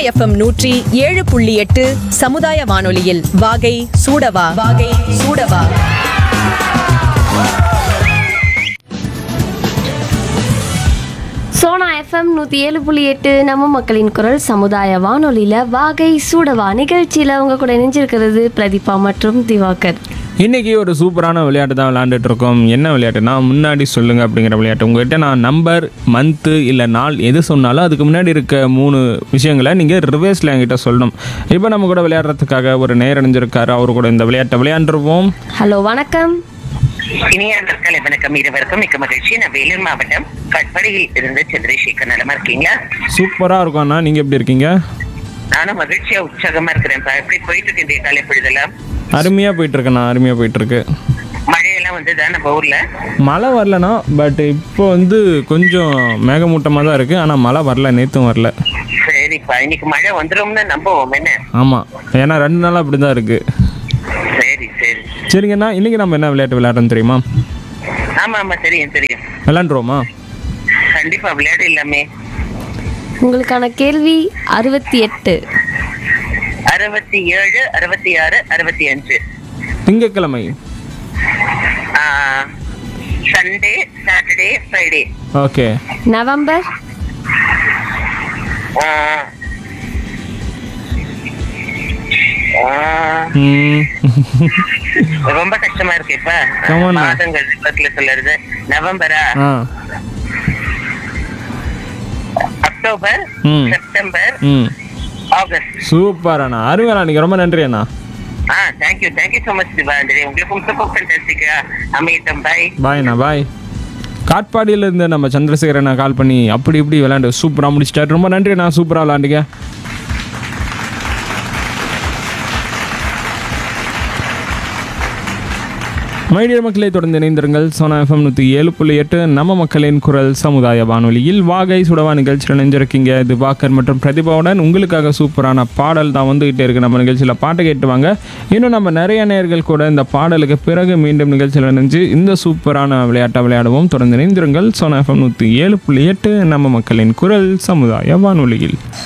FM நூற்றி ஏழு புள்ளி எட்டு சமுதாய வானொலியில் வாகை சூடவா வாகை சூடவா சோனா எஃப்எம் நூற்றி ஏழு புள்ளி எட்டு நம்ம மக்களின் குரல் சமுதாய வானொலியில் வாகை சூடவா நிகழ்ச்சியில் அவங்க கூட இணைஞ்சிருக்கிறது பிரதீபா மற்றும் திவாகர் இன்னைக்கு ஒரு சூப்பரான விளையாட்டு தான் விளையாண்டுட்டு இருக்கோம் என்ன விளையாட்டுனா முன்னாடி சொல்லுங்க அப்படிங்கிற விளையாட்டு உங்ககிட்ட நான் நம்பர் மந்த்து இல்லை நாள் எது சொன்னாலும் அதுக்கு முன்னாடி இருக்க மூணு விஷயங்களை நீங்கள் ரிவர்ஸில் என்கிட்ட சொல்லணும் இப்போ நம்ம கூட விளையாடுறதுக்காக ஒரு நேர் அணிஞ்சிருக்காரு அவர் கூட இந்த விளையாட்டை விளையாண்டுருவோம் ஹலோ வணக்கம் இனிய நற்காலை வணக்கம் இருவருக்கும் மிக்க மகிழ்ச்சி நான் வேலூர் மாவட்டம் கட்படியில் இருந்து சந்திரசேகர் நலமா இருக்கீங்களா சூப்பராக இருக்கும் அண்ணா நீங்கள் எப்படி இருக்கீங்க நானும் மகிழ்ச்சியா உற்சாகமா இருக்கிறேன் எப்படி போயிட்டு இருக்கு இந்த காலை பொழுதெல்லாம் அருமையாக போயிட்டுருக்குண்ணா அருமையாக போயிட்டுருக்கு மழையெல்லாம் வந்ததா நம்ம ஊர்ல மழை வரலண்ணா பட் இப்போ வந்து கொஞ்சம் மேகமூட்டமாக தான் இருக்குது ஆனால் மழை வரல நேற்றும் வரல சரிப்பா இன்னைக்கு மழை வந்துரும்னு நம்புவோம் என்ன ஆமாம் ஏன்னா ரெண்டு நாளாக அப்படி தான் இருக்குது சரி சரி சரிங்கண்ணா இன்றைக்கி நம்ம என்ன விளையாட்டு விளையாடுறோம் தெரியுமா ஆமா ஆமா தெரியும் தெரியும் விளாண்டுருவோமா கண்டிப்பா விளையாட இல்லாமே உங்களுக்கான கேள்வி அறுபத்தி எட்டு அறுபத்தி ஏழு அறுபத்தி ஆறு அறுபத்தி அஞ்சு திங்கட்கிழமை Sunday Saturday Friday okay November ம் ரொம்ப கஷ்டமா இருக்கு இப்ப Come on, ma'am. மாதங்கள் பக்கத்துல சொல்லுறது நவம்பரா ஆ அக்டோபர் ம். செப்டம்பர் ம் ஆகஸ்ட் சூப்பர் அண்ணா அருமைண்ணா நீங்கள் ரொம்ப நன்றி அண்ணா ஆ தேங்க்யூ தேங்க்யூ ஸோ மச் திவாந்திரி உங்களுக்கும் சூப்பர் ஃபேண்டாஸ்டிக்கா அமையட்டும் பை பாய் அண்ணா பாய் காட்பாடியில இருந்து நம்ம சந்திரசேகர் அண்ணா கால் பண்ணி அப்படி இப்படி விளையாண்டு சூப்பராக முடிச்சிட்டாரு ரொம்ப நன்றி அண்ணா சூப்பராக விளாண்டுங்க மைடியர் மக்களை தொடர்ந்து இணைந்திருங்கள் சோனா எஃப்எம் நூற்றி ஏழு புள்ளி எட்டு நம்ம மக்களின் குரல் சமுதாய வானொலியில் வாகை சுடவா நிகழ்ச்சியில் இணைஞ்சிருக்கீங்க இது வாக்கர் மற்றும் பிரதிபாவுடன் உங்களுக்காக சூப்பரான பாடல் தான் வந்துகிட்டே இருக்கு நம்ம நிகழ்ச்சியில் பாட்டு கேட்டுவாங்க இன்னும் நம்ம நிறைய நேயர்கள் கூட இந்த பாடலுக்கு பிறகு மீண்டும் நிகழ்ச்சியில் இணைஞ்சு இந்த சூப்பரான விளையாட்டை விளையாடுவோம் தொடர்ந்து இணைந்திருங்கள் சோனா எஃப்எம் நூற்றி ஏழு புள்ளி எட்டு நம்ம மக்களின் குரல் சமுதாய வானொலியில்